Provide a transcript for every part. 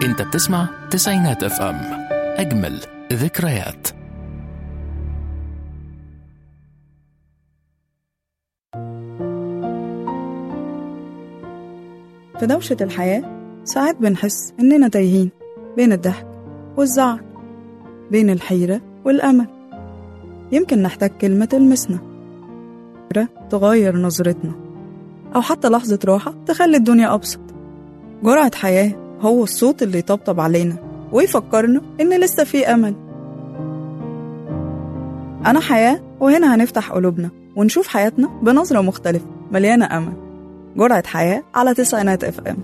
انت بتسمع تسعينات اف ام اجمل ذكريات في دوشة الحياة ساعات بنحس إننا تايهين بين الضحك والزعل بين الحيرة والأمل يمكن نحتاج كلمة تلمسنا فكرة تغير نظرتنا أو حتى لحظة راحة تخلي الدنيا أبسط جرعة حياة هو الصوت اللي يطبطب علينا ويفكرنا إن لسه في أمل أنا حياة وهنا هنفتح قلوبنا ونشوف حياتنا بنظرة مختلفة مليانة أمل جرعة حياة على تسعينات اف ام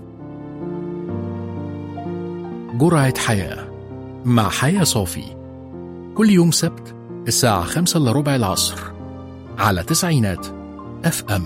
جرعة حياة مع حياة صافي كل يوم سبت الساعة خمسة إلا ربع العصر على تسعينات اف ام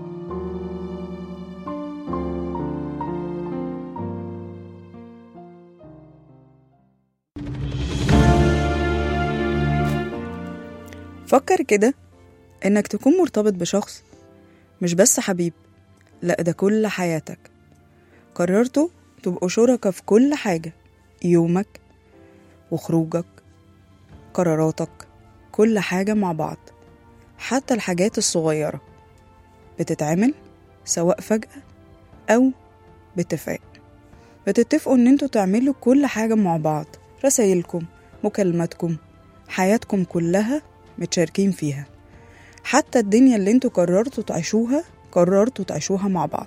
فكر كده إنك تكون مرتبط بشخص مش بس حبيب لأ ده كل حياتك قررتوا تبقوا شركة في كل حاجة يومك وخروجك قراراتك كل حاجة مع بعض حتى الحاجات الصغيرة بتتعمل سواء فجأة أو باتفاق بتتفقوا إن انتوا تعملوا كل حاجة مع بعض رسايلكم مكالماتكم حياتكم كلها متشاركين فيها حتى الدنيا اللي انتوا قررتوا تعيشوها قررتوا تعيشوها مع بعض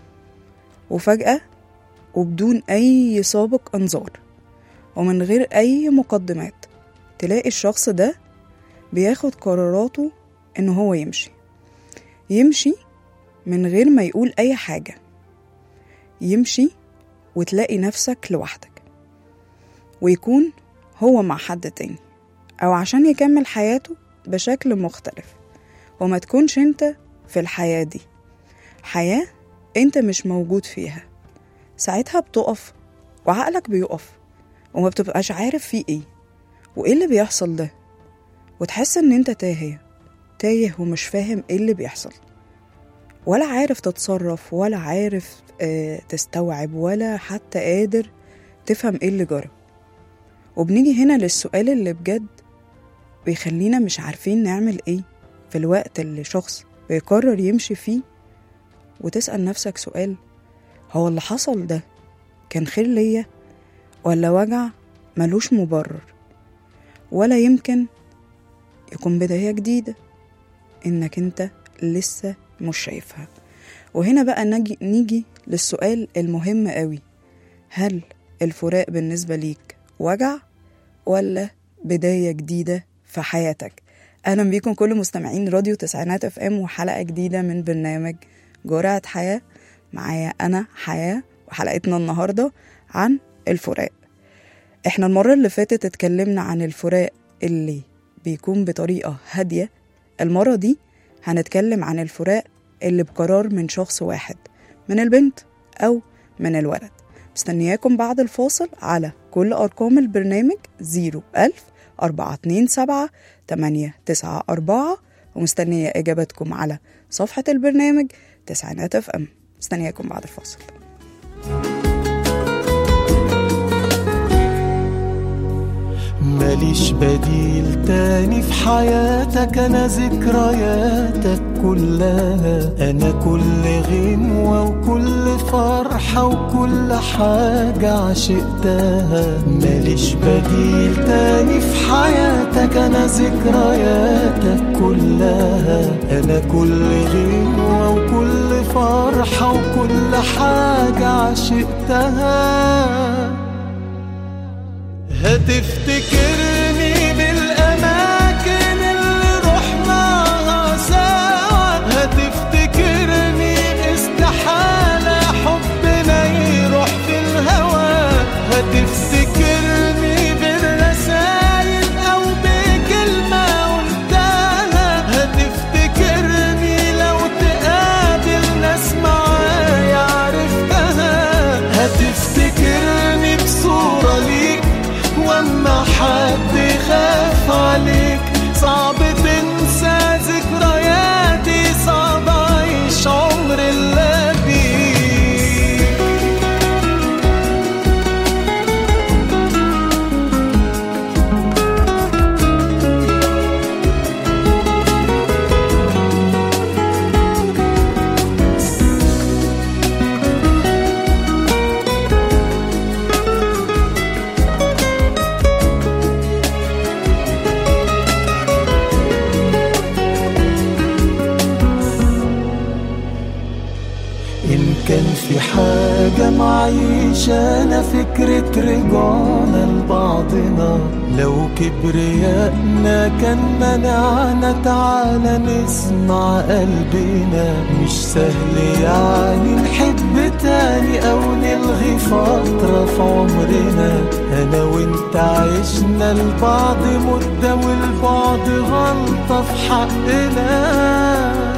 وفجأة وبدون أي سابق أنظار ومن غير أي مقدمات تلاقي الشخص ده بياخد قراراته إن هو يمشي يمشي من غير ما يقول أي حاجة يمشي وتلاقي نفسك لوحدك ويكون هو مع حد تاني أو عشان يكمل حياته بشكل مختلف وما تكونش انت في الحياة دي حياة انت مش موجود فيها ساعتها بتقف وعقلك بيقف وما بتبقاش عارف فيه ايه وايه اللي بيحصل ده وتحس ان انت تايه تايه ومش فاهم ايه اللي بيحصل ولا عارف تتصرف ولا عارف اه تستوعب ولا حتى قادر تفهم ايه اللي جرى وبنيجي هنا للسؤال اللي بجد بيخلينا مش عارفين نعمل ايه في الوقت اللي شخص بيقرر يمشي فيه وتسأل نفسك سؤال هو اللي حصل ده كان خير ليا ولا وجع ملوش مبرر ولا يمكن يكون بداية جديدة إنك أنت لسه مش شايفها وهنا بقى نجي, نيجي للسؤال المهم قوي هل الفراق بالنسبة ليك وجع ولا بداية جديدة في حياتك أهلا بيكم كل مستمعين راديو تسعينات اف ام وحلقة جديدة من برنامج جرعة حياة معايا أنا حياة وحلقتنا النهاردة عن الفراق احنا المرة اللي فاتت اتكلمنا عن الفراق اللي بيكون بطريقة هادية المرة دي هنتكلم عن الفراق اللي بقرار من شخص واحد من البنت أو من الولد مستنياكم بعد الفاصل على كل أرقام البرنامج 01000 427 894 ومستنية إجابتكم على صفحة البرنامج تسعينات اف ام مستنياكم بعد الفاصل ماليش بديل تاني في حياتك انا ذكرياتك كلها انا كل غنوة وكل فرحة وكل حاجة عشقتها ماليش بديل تاني في حياتك انا ذكرياتك كلها انا كل غنوة وكل فرحة وكل حاجة عشقتها هتفتكرني بالأماكن اللي رحناها سوا هتفتكرني استحالة حبنا يروح في الهوى هتفتكرني بالرسايل أو بكلمة قلتها هتفتكرني لو تقابل ناس معايا عرفتها هتفتكرني بصورة ليك واما حد إن كان في حاجة معيشانا فكرة رجعنا لبعضنا لو كبريائنا كان منعنا تعالى نسمع قلبنا مش سهل يعني نحب تاني أو نلغي فترة في عمرنا أنا وإنت عشنا لبعض مدة والبعد غلطة في حقنا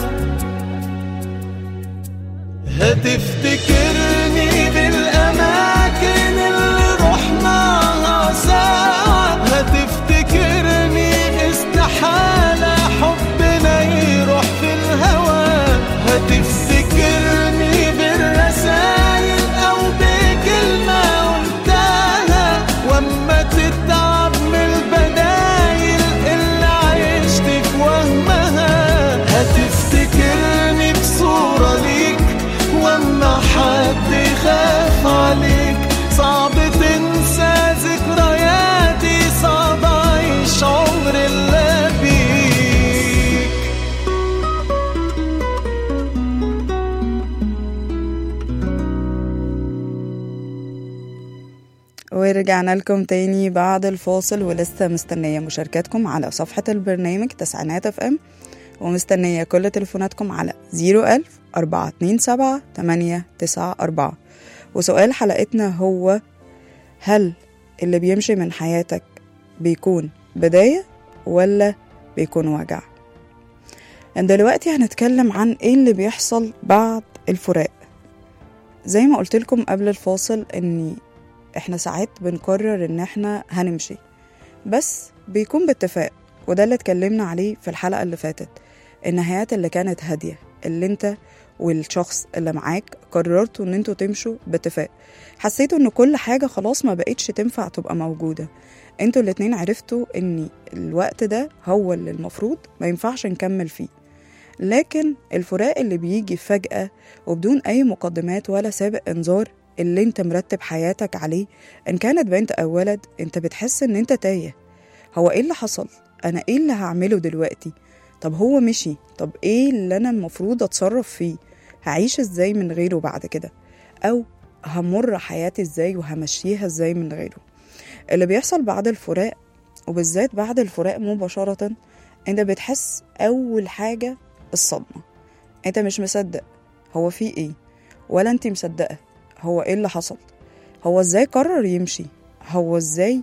هتفتكرني بالأماكن اللي رحناها سوا هتفتكرني استحالة حبنا يروح في الهوى هتفتكرني بالرسايل أو بكلمة قلتها وأما تتعب من البدايل اللي عشت في وهمها هتفتكرني بصورة ليك واما حد يخاف عليك صعب تنسى ذكرياتي صعب اعيش عمر الا بيك ورجعنا لكم تاني بعد الفاصل ولسه مستنية مشاركاتكم على صفحة البرنامج تسعينات اف ام ومستنية كل تليفوناتكم على 01000 427 894 وسؤال حلقتنا هو هل اللي بيمشي من حياتك بيكون بداية ولا بيكون وجع دلوقتي هنتكلم عن ايه اللي بيحصل بعد الفراق زي ما قلت لكم قبل الفاصل اني احنا ساعات بنقرر ان احنا هنمشي بس بيكون باتفاق وده اللي اتكلمنا عليه في الحلقة اللي فاتت النهايات اللي كانت هادية اللي انت والشخص اللي معاك قررتوا ان انتوا تمشوا باتفاق حسيتوا ان كل حاجة خلاص ما بقتش تنفع تبقى موجودة انتوا الاتنين عرفتوا ان الوقت ده هو اللي المفروض ما ينفعش نكمل فيه لكن الفراق اللي بيجي فجأة وبدون أي مقدمات ولا سابق إنذار اللي انت مرتب حياتك عليه إن كانت بنت أو ولد انت بتحس إن انت تايه هو ايه اللي حصل؟ أنا ايه اللي هعمله دلوقتي؟ طب هو مشي طب ايه اللي أنا المفروض أتصرف فيه؟ هعيش ازاي من غيره بعد كده؟ أو همر حياتي ازاي وهمشيها ازاي من غيره؟ اللي بيحصل بعد الفراق وبالذات بعد الفراق مباشرة انت بتحس أول حاجة الصدمة انت مش مصدق هو في ايه ولا انت مصدقة هو ايه اللي حصل هو ازاي قرر يمشي هو ازاي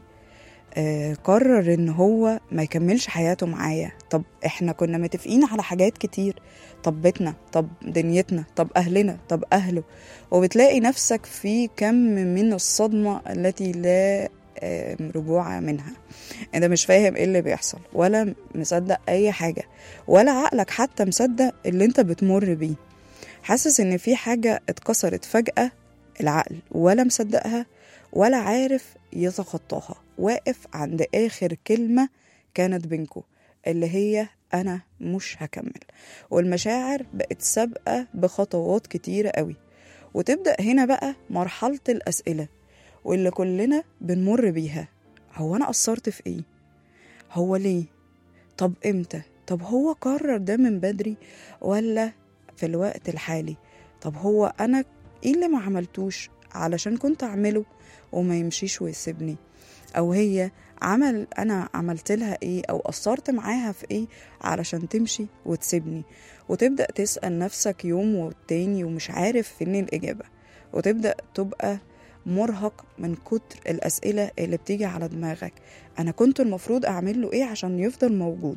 آه قرر ان هو ما يكملش حياته معايا طب احنا كنا متفقين على حاجات كتير طب بيتنا طب دنيتنا طب اهلنا طب اهله وبتلاقي نفسك في كم من الصدمة التي لا آه، رجوع منها انت مش فاهم ايه اللي بيحصل ولا مصدق اي حاجة ولا عقلك حتى مصدق اللي انت بتمر بيه حاسس ان في حاجة اتكسرت فجأة العقل ولا مصدقها ولا عارف يتخطاها واقف عند آخر كلمة كانت بينكو اللي هي أنا مش هكمل والمشاعر بقت سابقة بخطوات كتيرة قوي وتبدأ هنا بقى مرحلة الأسئلة واللي كلنا بنمر بيها هو أنا قصرت في إيه؟ هو ليه؟ طب إمتى؟ طب هو قرر ده من بدري ولا في الوقت الحالي؟ طب هو أنا إيه اللي ما عملتوش علشان كنت أعمله وما يمشيش ويسيبني؟ أو هي عمل أنا عملت لها إيه أو قصرت معاها في إيه علشان تمشي وتسيبني وتبدأ تسأل نفسك يوم والتاني ومش عارف فين الإجابة وتبدأ تبقى مرهق من كتر الأسئلة اللي بتيجي على دماغك أنا كنت المفروض أعمل له إيه عشان يفضل موجود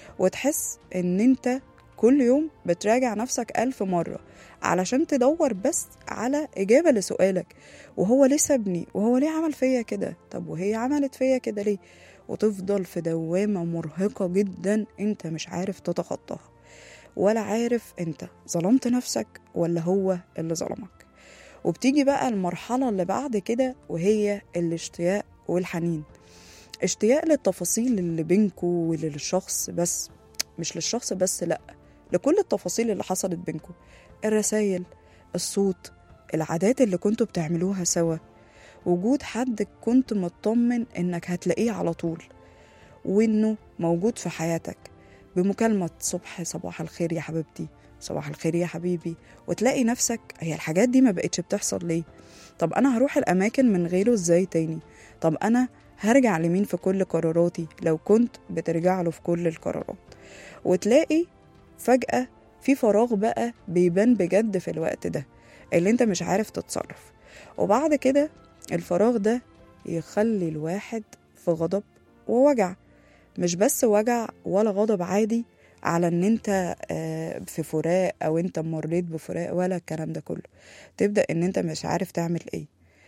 وتحس إن أنت كل يوم بتراجع نفسك ألف مرة علشان تدور بس على إجابة لسؤالك وهو ليه سابني وهو ليه عمل فيا كده طب وهي عملت فيا كده ليه وتفضل في دوامة مرهقة جدا انت مش عارف تتخطاها ولا عارف انت ظلمت نفسك ولا هو اللي ظلمك وبتيجي بقى المرحلة اللي بعد كده وهي الاشتياق والحنين اشتياق للتفاصيل اللي بينكو وللشخص بس مش للشخص بس لأ لكل التفاصيل اللي حصلت بينكو الرسايل الصوت العادات اللي كنتوا بتعملوها سوا وجود حد كنت مطمن انك هتلاقيه على طول وانه موجود في حياتك بمكالمة صبح صباح الخير يا حبيبتي صباح الخير يا حبيبي وتلاقي نفسك هي الحاجات دي ما بقتش بتحصل ليه طب انا هروح الاماكن من غيره ازاي تاني طب انا هرجع لمين في كل قراراتي لو كنت بترجع له في كل القرارات وتلاقي فجأة في فراغ بقى بيبان بجد في الوقت ده اللي انت مش عارف تتصرف وبعد كده الفراغ ده يخلي الواحد في غضب ووجع مش بس وجع ولا غضب عادي على ان انت آه، في فراق او انت مريت بفراق ولا الكلام ده كله تبدأ ان انت مش عارف تعمل ايه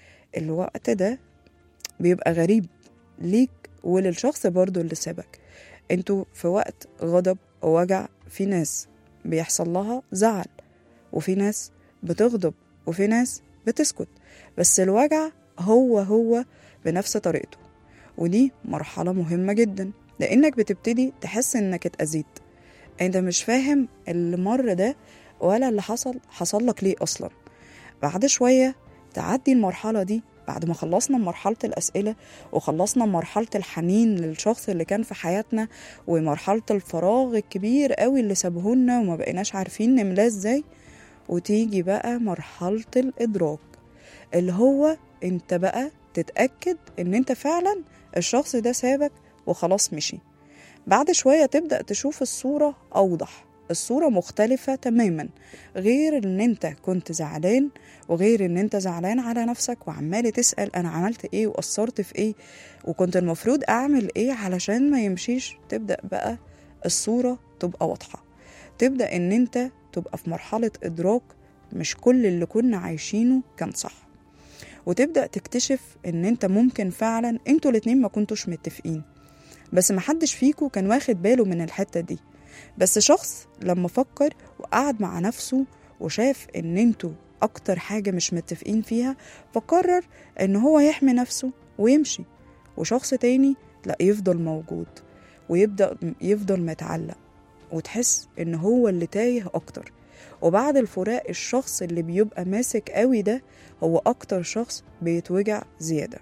الوقت ده بيبقى غريب ليك وللشخص برضو اللي سابك انتوا في وقت غضب ووجع في ناس بيحصل لها زعل وفي ناس بتغضب وفي ناس بتسكت بس الوجع هو هو بنفس طريقته ودي مرحلة مهمة جدا لأنك بتبتدي تحس إنك اتأذيت أنت مش فاهم اللي مر ده ولا اللي حصل حصل لك ليه أصلا بعد شوية تعدي المرحلة دي بعد ما خلصنا مرحلة الأسئلة وخلصنا مرحلة الحنين للشخص اللي كان في حياتنا ومرحلة الفراغ الكبير قوي اللي سابهولنا وما بقيناش عارفين نملاه ازاي وتيجي بقى مرحلة الإدراك اللي هو انت بقى تتأكد ان انت فعلا الشخص ده سابك وخلاص مشي بعد شوية تبدأ تشوف الصورة أوضح الصورة مختلفة تماما غير ان انت كنت زعلان وغير ان انت زعلان على نفسك وعمال تسأل انا عملت ايه وقصرت في ايه وكنت المفروض اعمل ايه علشان ما يمشيش تبدأ بقى الصورة تبقى واضحة تبدأ ان انت تبقى في مرحلة ادراك مش كل اللي كنا عايشينه كان صح وتبدأ تكتشف ان انت ممكن فعلا انتوا الاتنين ما كنتوش متفقين بس محدش فيكو كان واخد باله من الحتة دي بس شخص لما فكر وقعد مع نفسه وشاف ان انتوا اكتر حاجة مش متفقين فيها فقرر ان هو يحمي نفسه ويمشي وشخص تاني لا يفضل موجود ويبدأ يفضل متعلق وتحس ان هو اللي تايه اكتر وبعد الفراق الشخص اللي بيبقى ماسك قوي ده هو اكتر شخص بيتوجع زيادة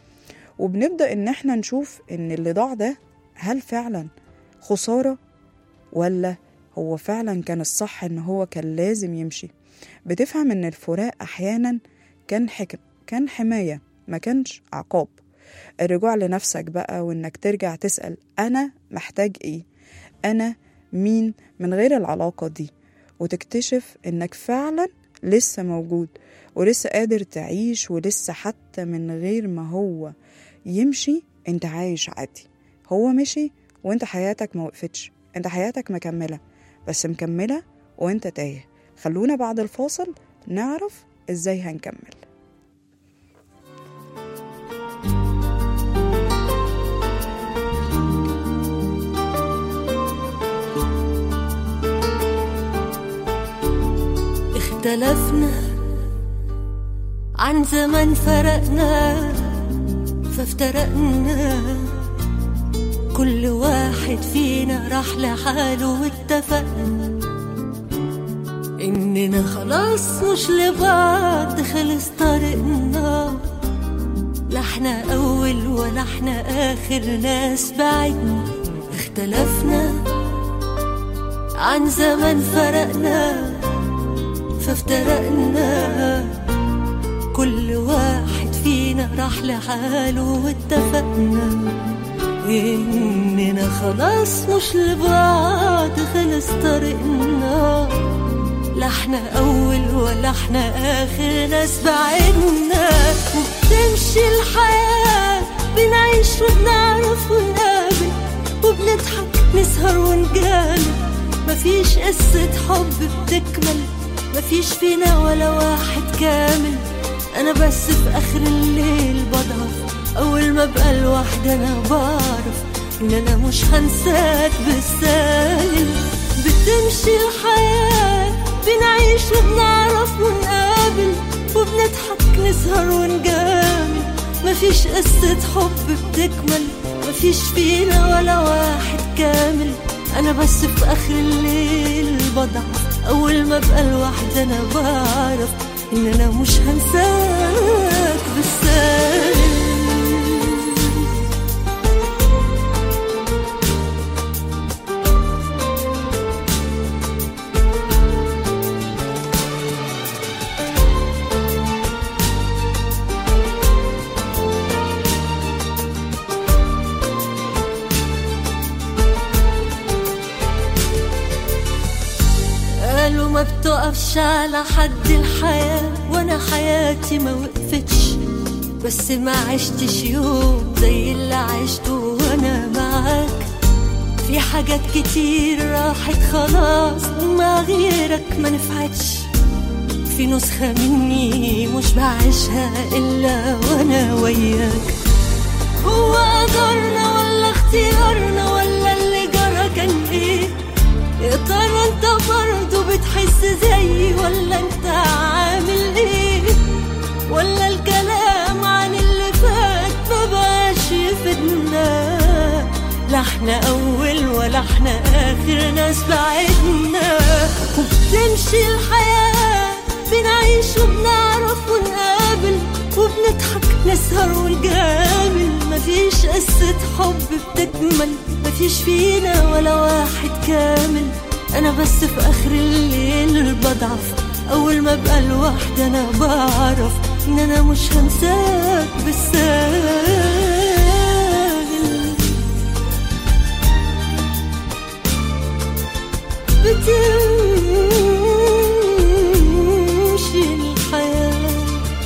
وبنبدأ ان احنا نشوف ان اللي ضاع ده هل فعلا خسارة ولا هو فعلا كان الصح ان هو كان لازم يمشي بتفهم ان الفراق احيانا كان حكم كان حماية ما كانش عقاب الرجوع لنفسك بقى وانك ترجع تسأل انا محتاج ايه انا مين من غير العلاقة دي وتكتشف انك فعلا لسه موجود ولسه قادر تعيش ولسه حتى من غير ما هو يمشي انت عايش عادي هو مشي وانت حياتك ما وقفتش انت حياتك مكملة بس مكملة وانت تايه خلونا بعد الفاصل نعرف ازاي هنكمل اختلفنا عن زمن فرقنا فافترقنا كل واحد فينا راح لحاله واتفقنا إننا خلاص مش لبعض خلص طريقنا لا احنا أول ولا احنا آخر ناس بعدنا اختلفنا عن زمن فرقنا فافترقنا كل واحد فينا راح لحاله واتفقنا إننا خلاص مش لبعض خلص طريقنا لا احنا أول ولا احنا آخر ناس بعدنا وبتمشي الحياة بنعيش وبنعرف ونقابل وبنضحك نسهر ونجامل مفيش قصة حب بتكمل مفيش فينا ولا واحد كامل أنا بس في آخر الليل بضعف أول ما أبقى لوحدي أنا بعرف إن أنا مش هنساك بالسالم بتمشي الحياة بنعيش وبنعرف ونقابل وبنضحك نسهر ونجامل مفيش قصة حب بتكمل مفيش فينا ولا واحد كامل أنا بس في آخر الليل بضعف أول ما أبقى لوحدي أنا بعرف إن أنا مش هنساك بالسالم على حد الحياة وانا حياتي ما وقفتش بس ما عشتش يوم زي اللي عشته وانا معاك في حاجات كتير راحت خلاص مع غيرك ما نفعتش في نسخة مني مش بعيشها إلا وأنا وياك هو قدرنا ولا اختيارنا ولا اللي جرى كان ايه يا ترى انت برضه بتحس زيي ولا انت عامل ايه ولا الكلام عن اللي فات ما بقاش يفيدنا لا احنا اول ولا احنا اخر ناس بعدنا وبتمشي الحياة بنعيش وبنعرف ونقابل وبنضحك نسهر ونجامل مفيش قصة حب بتكمل مفيش فينا ولا واحد كامل انا بس في اخر الليل بضعف اول ما ابقى لوحدي انا بعرف ان انا مش هنساك بالساهل بتمشي الحياة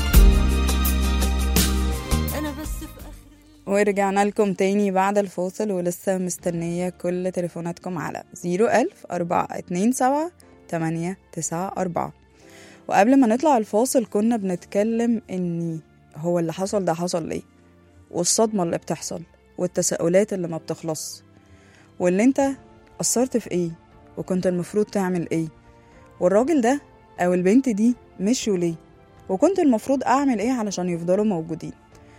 أنا بس في آخر ورجعنا لكم تاني بعد الفاصل ولسه مستنية كل تليفوناتكم على 01000 427 894 وقبل ما نطلع الفاصل كنا بنتكلم ان هو اللي حصل ده حصل ليه والصدمة اللي بتحصل والتساؤلات اللي ما بتخلص واللي انت قصرت في ايه وكنت المفروض تعمل ايه والراجل ده او البنت دي مشوا ليه وكنت المفروض اعمل ايه علشان يفضلوا موجودين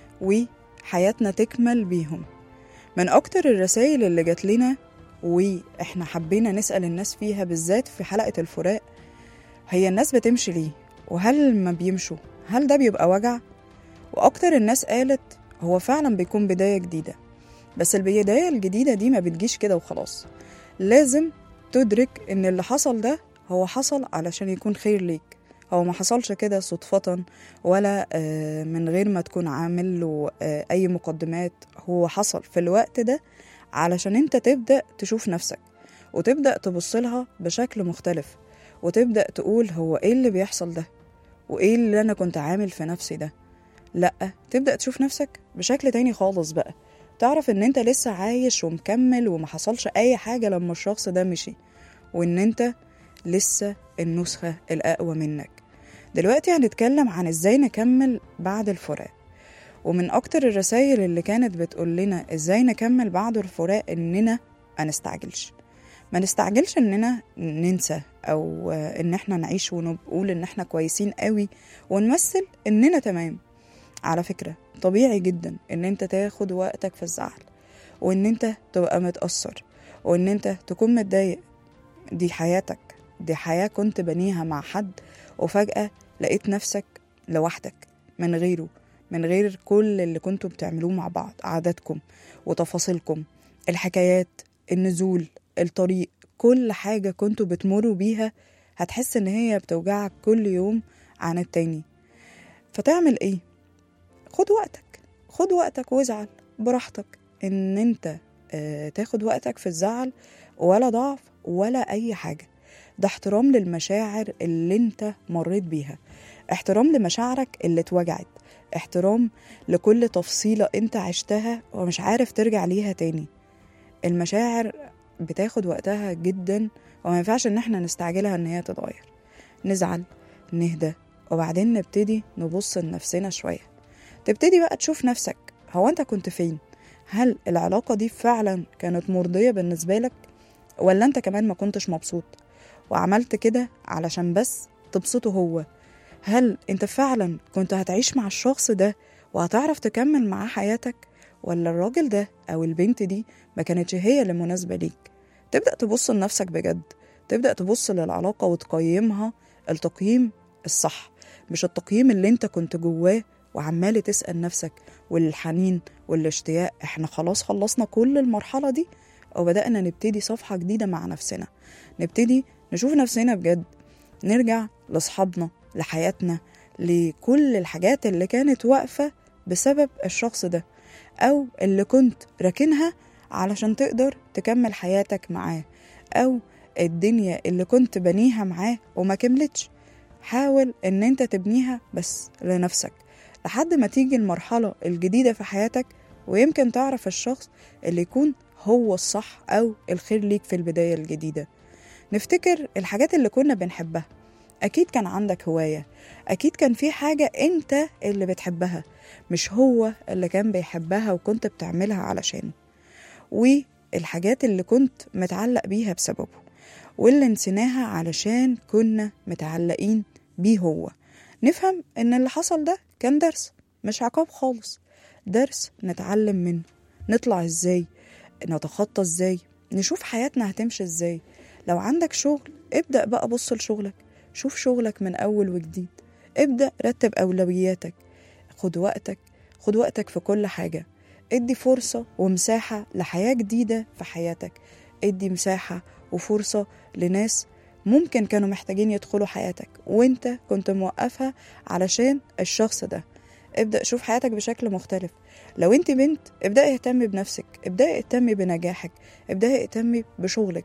وحياتنا تكمل بيهم من اكتر الرسائل اللي جات لنا واحنا حبينا نسأل الناس فيها بالذات في حلقة الفراق هي الناس بتمشي ليه وهل ما بيمشوا هل ده بيبقى وجع واكتر الناس قالت هو فعلا بيكون بداية جديدة بس البداية الجديدة دي ما بتجيش كده وخلاص لازم تدرك ان اللي حصل ده هو حصل علشان يكون خير ليك هو ما حصلش كده صدفة ولا آه، من غير ما تكون عامل له آه، أي مقدمات هو حصل في الوقت ده علشان انت تبدأ تشوف نفسك وتبدأ تبص لها بشكل مختلف وتبدأ تقول هو ايه اللي بيحصل ده وايه اللي انا كنت عامل في نفسي ده لأ تبدأ تشوف نفسك بشكل تاني خالص بقى تعرف ان انت لسه عايش ومكمل وما حصلش اي حاجة لما الشخص ده مشي وان انت لسه النسخة الأقوى منك دلوقتي هنتكلم عن ازاي نكمل بعد الفراق ومن اكتر الرسائل اللي كانت بتقول لنا ازاي نكمل بعد الفراق اننا ما نستعجلش ما نستعجلش اننا ننسى او آه، ان احنا نعيش ونقول ان احنا كويسين قوي ونمثل اننا تمام على فكرة طبيعي جدا ان انت تاخد وقتك في الزعل وان انت تبقى متأثر وان انت تكون متضايق دي حياتك دي حياة كنت بنيها مع حد وفجأة لقيت نفسك لوحدك من غيره من غير كل اللي كنتوا بتعملوه مع بعض عاداتكم وتفاصيلكم الحكايات النزول الطريق كل حاجة كنتوا بتمروا بيها هتحس ان هي بتوجعك كل يوم عن التاني فتعمل ايه خد وقتك خد وقتك وازعل براحتك ان انت آه، تاخد وقتك في الزعل ولا ضعف ولا اي حاجة ده احترام للمشاعر اللي انت مريت بيها احترام لمشاعرك اللي اتوجعت احترام لكل تفصيلة انت عشتها ومش عارف ترجع ليها تاني المشاعر بتاخد وقتها جدا وما ينفعش ان احنا نستعجلها ان هي تتغير نزعل نهدى وبعدين نبتدي نبص لنفسنا شوية تبتدي بقى تشوف نفسك هو انت كنت فين هل العلاقة دي فعلا كانت مرضية بالنسبة لك ولا انت كمان ما كنتش مبسوط وعملت كده علشان بس تبسطه هو هل انت فعلا كنت هتعيش مع الشخص ده وهتعرف تكمل معاه حياتك ولا الراجل ده او البنت دي ما كانتش هي اللي مناسبة ليك تبدأ تبص لنفسك بجد تبدأ تبص للعلاقة وتقيمها التقييم الصح مش التقييم اللي انت كنت جواه وعمال تسأل نفسك والحنين والاشتياق احنا خلاص خلصنا كل المرحلة دي وبدأنا نبتدي صفحة جديدة مع نفسنا نبتدي نشوف نفسنا بجد نرجع لأصحابنا لحياتنا لكل الحاجات اللي كانت واقفة بسبب الشخص ده أو اللي كنت راكنها علشان تقدر تكمل حياتك معاه أو الدنيا اللي كنت بنيها معاه وما كملتش حاول ان انت تبنيها بس لنفسك لحد ما تيجي المرحلة الجديدة في حياتك ويمكن تعرف الشخص اللي يكون هو الصح أو الخير ليك في البداية الجديدة نفتكر الحاجات اللي كنا بنحبها أكيد كان عندك هواية أكيد كان في حاجة أنت اللي بتحبها مش هو اللي كان بيحبها وكنت بتعملها علشانه والحاجات اللي كنت متعلق بيها بسببه واللي نسيناها علشان كنا متعلقين بيه هو نفهم ان اللي حصل ده كان درس مش عقاب خالص درس نتعلم منه نطلع ازاي نتخطى ازاي نشوف حياتنا هتمشي ازاي لو عندك شغل ابدأ بقى بص لشغلك شوف شغلك من أول وجديد ابدأ رتب أولوياتك خد وقتك خد وقتك في كل حاجة ادي فرصة ومساحة لحياة جديدة في حياتك ادي مساحة وفرصة لناس ممكن كانوا محتاجين يدخلوا حياتك وانت كنت موقفها علشان الشخص ده ابدأ شوف حياتك بشكل مختلف لو انت بنت ابدأي اهتمي بنفسك ابدأي اهتمي بنجاحك ابدأي اهتمي بشغلك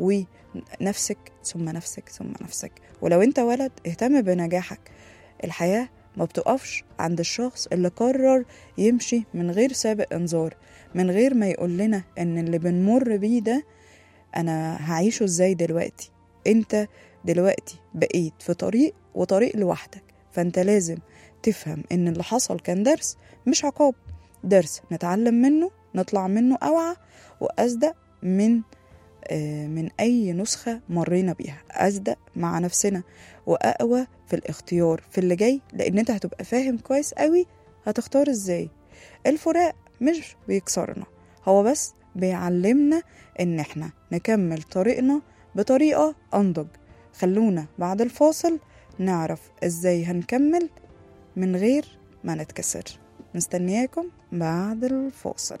ونفسك ثم نفسك ثم نفسك ولو انت ولد اهتم بنجاحك الحياة ما بتقفش عند الشخص اللي قرر يمشي من غير سابق انذار من غير ما يقول لنا ان اللي بنمر بيه ده انا هعيشه ازاي دلوقتي انت دلوقتي بقيت في طريق وطريق لوحدك فانت لازم تفهم ان اللي حصل كان درس مش عقاب درس نتعلم منه نطلع منه اوعى واصدق من آه، من اي نسخه مرينا بيها اصدق مع نفسنا واقوى في الاختيار في اللي جاي لان انت هتبقى فاهم كويس قوي هتختار ازاي الفراق مش بيكسرنا هو بس بيعلمنا ان احنا نكمل طريقنا بطريقه انضج خلونا بعد الفاصل نعرف ازاي هنكمل من غير ما نتكسر مستنياكم بعد الفاصل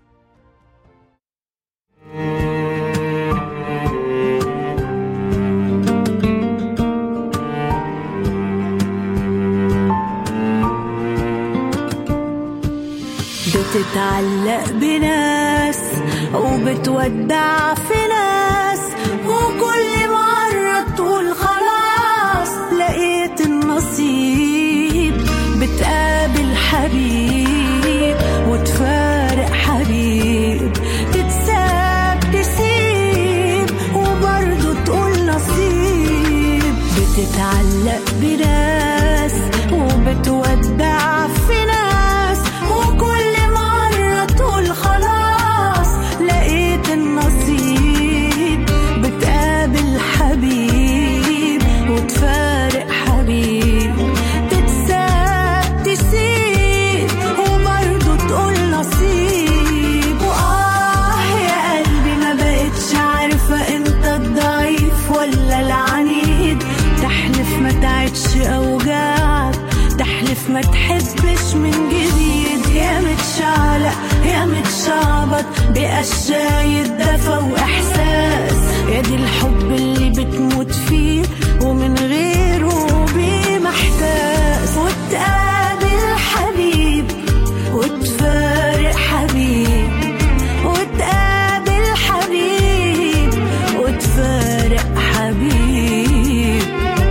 بتتعلق بناس وبتودع في ناس وكل مرة تقول خلاص لقيت النصيب بتقابل حبيب وتفارق حبيب تتساب تسيب وبرضه تقول نصيب بتتعلق بناس وبتودع في ناس وكل مرة تقول خلاص لقيت النصيب بتقابل حبيب وتفارق حبيب تتساب تسيب وبرضه تقول نصيب وآه يا قلبي ما بقتش عارفة انت الضعيف ولا العنيد تحلف ما تعدش أوجاعك تحلف ما تحبش من جديد يا متشعلق يا متشعبط بقشاية دفى وإحساس يا دي الحب اللي بتموت فيه ومن غيره بمحتاس وتقابل حبيب وتفارق حبيب وتقابل حبيب وتفارق حبيب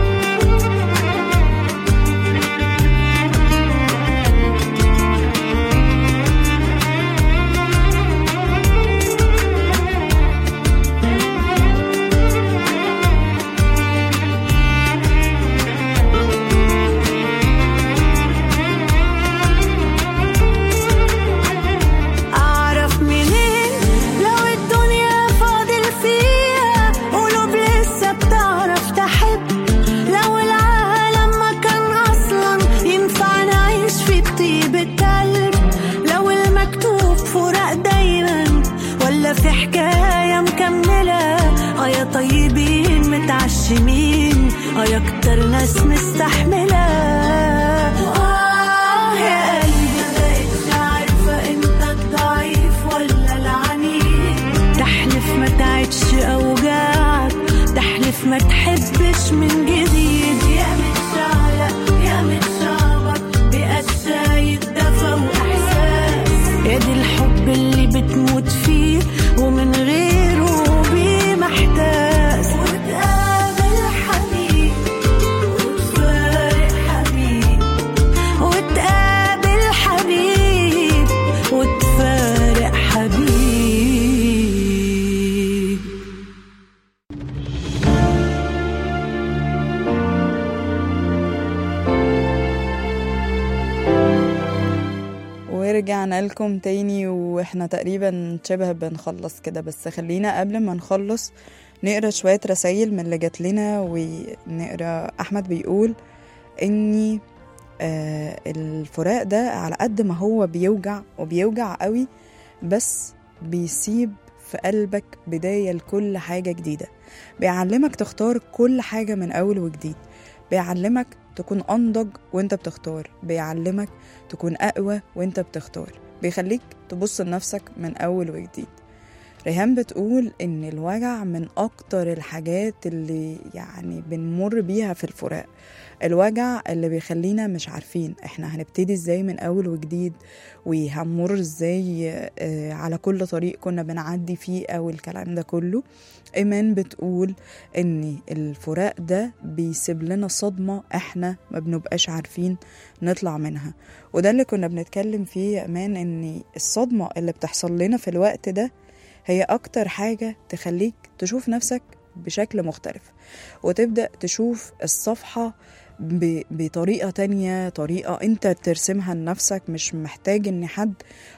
أعرف منين لو الدنيا فاضل فيها قلوب لسه بتعرف تحب لو العالم ما كان أصلا ينفع نعيش في طيبة قلب لو المكتوب فراق دايما ولا في حكاية مكملة اه يا طيبين متعشمين اه يا كتر ناس مستحملة آه يا قلبي مبقتش عارفة انت الضعيف ولا العنيد تحلف ما تعدش اوجاعك تحلف ما تحبش من جديد يا متشعلق يا متشعبط بقشاية دفى واحساس يا دي الحب اللي بتموت فيه ومن غيره بمحتاس وتقابل حبيب ورجعنا لكم تاني واحنا تقريبا شبه بنخلص كده بس خلينا قبل ما نخلص نقرا شوية رسايل من اللي جات لنا ونقرا أحمد بيقول إني آه الفراق ده على قد ما هو بيوجع وبيوجع قوي بس بيسيب في قلبك بداية لكل حاجة جديدة بيعلمك تختار كل حاجة من أول وجديد بيعلمك تكون أنضج وانت بتختار بيعلمك تكون أقوى وانت بتختار بيخليك تبص لنفسك من أول وجديد ريهام بتقول إن الوجع من أكتر الحاجات اللي يعني بنمر بيها في الفراق الوجع اللي بيخلينا مش عارفين احنا هنبتدي ازاي من أول وجديد وهنمر ازاي آه، على كل طريق كنا بنعدي فيه أو الكلام ده كله إيمان بتقول إن الفراق ده بيسيب لنا صدمة احنا ما بنبقاش عارفين نطلع منها وده اللي كنا بنتكلم فيه يا إيمان إن الصدمة اللي بتحصل لنا في الوقت ده هي أكتر حاجة تخليك تشوف نفسك بشكل مختلف وتبدأ تشوف الصفحة ب- بطريقة تانية طريقة انت ترسمها لنفسك مش محتاج ان حد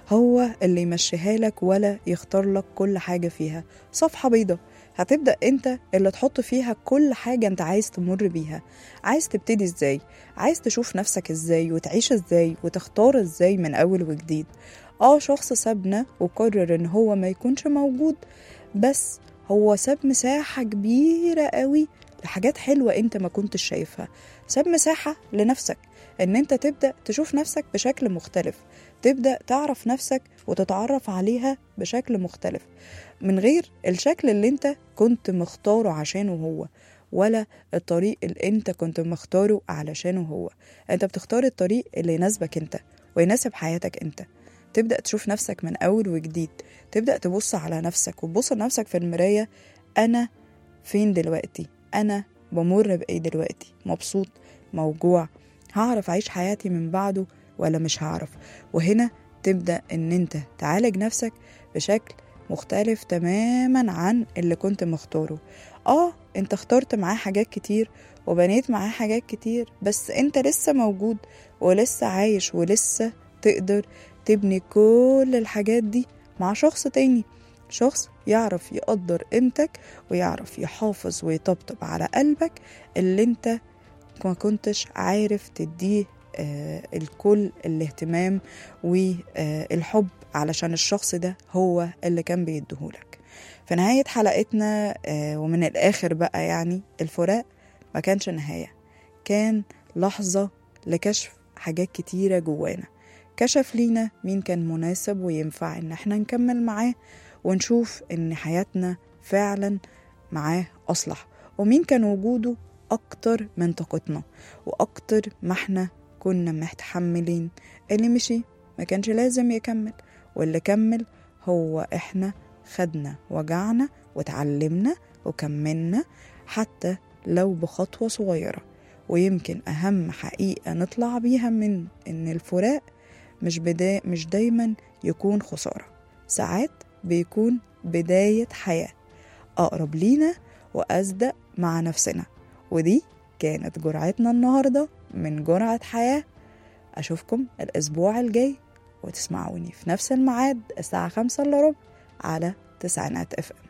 هو اللي يمشيها لك ولا يختار لك كل حاجة فيها صفحة بيضة هتبدأ انت اللي تحط فيها كل حاجة انت عايز تمر بيها عايز تبتدي ازاي عايز تشوف نفسك ازاي وتعيش ازاي وتختار ازاي من اول وجديد اه شخص سابنا وقرر ان هو ما يكونش موجود بس هو ساب مساحة كبيرة قوي لحاجات حلوة انت ما كنتش شايفها ساب مساحة لنفسك ان انت تبدأ تشوف نفسك بشكل مختلف تبدأ تعرف نفسك وتتعرف عليها بشكل مختلف من غير الشكل اللي انت كنت مختاره عشانه هو ولا الطريق اللي انت كنت مختاره علشانه هو انت بتختار الطريق اللي يناسبك انت ويناسب حياتك انت تبدأ تشوف نفسك من أول وجديد تبدأ تبص على نفسك وتبص لنفسك في المراية أنا فين دلوقتي أنا بمر بإيه دلوقتي مبسوط موجوع هعرف أعيش حياتي من بعده ولا مش هعرف وهنا تبدأ إن أنت تعالج نفسك بشكل مختلف تماما عن اللي كنت مختاره اه انت اخترت معاه حاجات كتير وبنيت معاه حاجات كتير بس انت لسه موجود ولسه عايش ولسه تقدر تبني كل الحاجات دي مع شخص تاني شخص يعرف يقدر قيمتك ويعرف يحافظ ويطبطب على قلبك اللي انت ما كنتش عارف تديه آه الكل الاهتمام والحب علشان الشخص ده هو اللي كان بيديهولك في نهاية حلقتنا آه ومن الآخر بقى يعني الفراق ما كانش نهاية كان لحظة لكشف حاجات كتيرة جوانا كشف لينا مين كان مناسب وينفع ان احنا نكمل معاه ونشوف ان حياتنا فعلا معاه اصلح ومين كان وجوده اكتر من طاقتنا واكتر ما احنا كنا متحملين اللي مشي ما كانش لازم يكمل واللي كمل هو احنا خدنا وجعنا وتعلمنا وكملنا حتى لو بخطوة صغيرة ويمكن أهم حقيقة نطلع بيها من إن الفراق مش بدا مش دايما يكون خسارة ساعات بيكون بداية حياة أقرب لينا وأصدق مع نفسنا ودي كانت جرعتنا النهاردة من جرعة حياة أشوفكم الأسبوع الجاي وتسمعوني في نفس الميعاد الساعة خمسة إلا ربع على تسعينات اف ام